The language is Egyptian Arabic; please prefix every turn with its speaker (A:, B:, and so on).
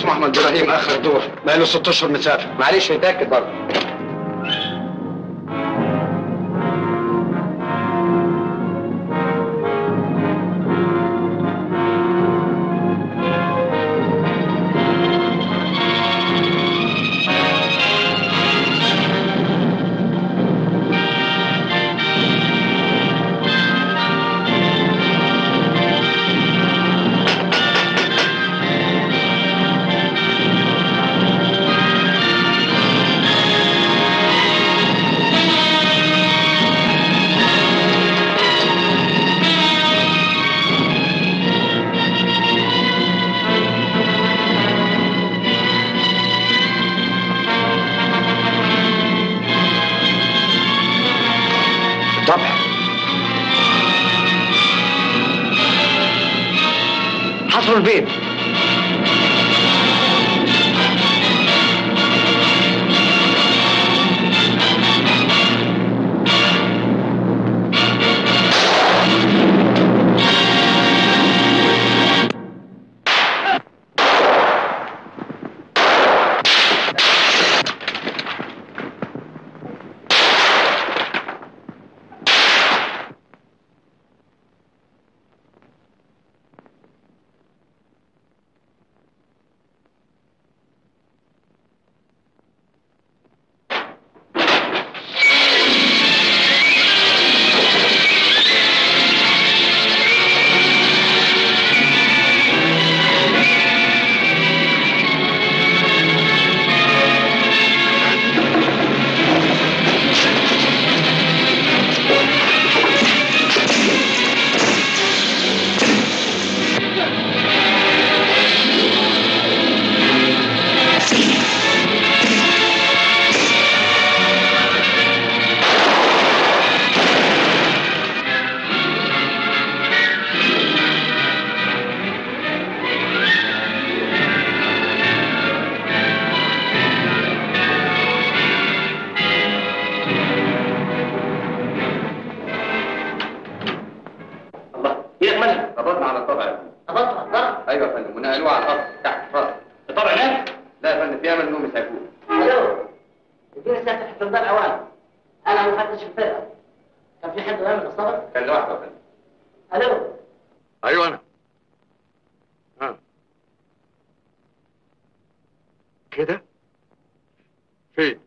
A: اسمه احمد ابراهيم اخر دور بقاله ست اشهر مسافر
B: معلش نتاكد برضه
A: طبعا حصروا البيت
B: الله ايه يا فندم
C: قبضنا على الطبع يا فندم
B: قبضت قبضت
C: ايوه يا فندم ونقلوه على الارض تحت اتفضل
B: الطبع هناك
C: لا يا فندم في امل انهم يسعفوه
B: الو اديني سيادة الحكمدار اوان انا مفتش الفرقه كان في حد غير من الصبر
C: كان لوحده يا فندم
B: الو
A: ايوه انا ها كده فين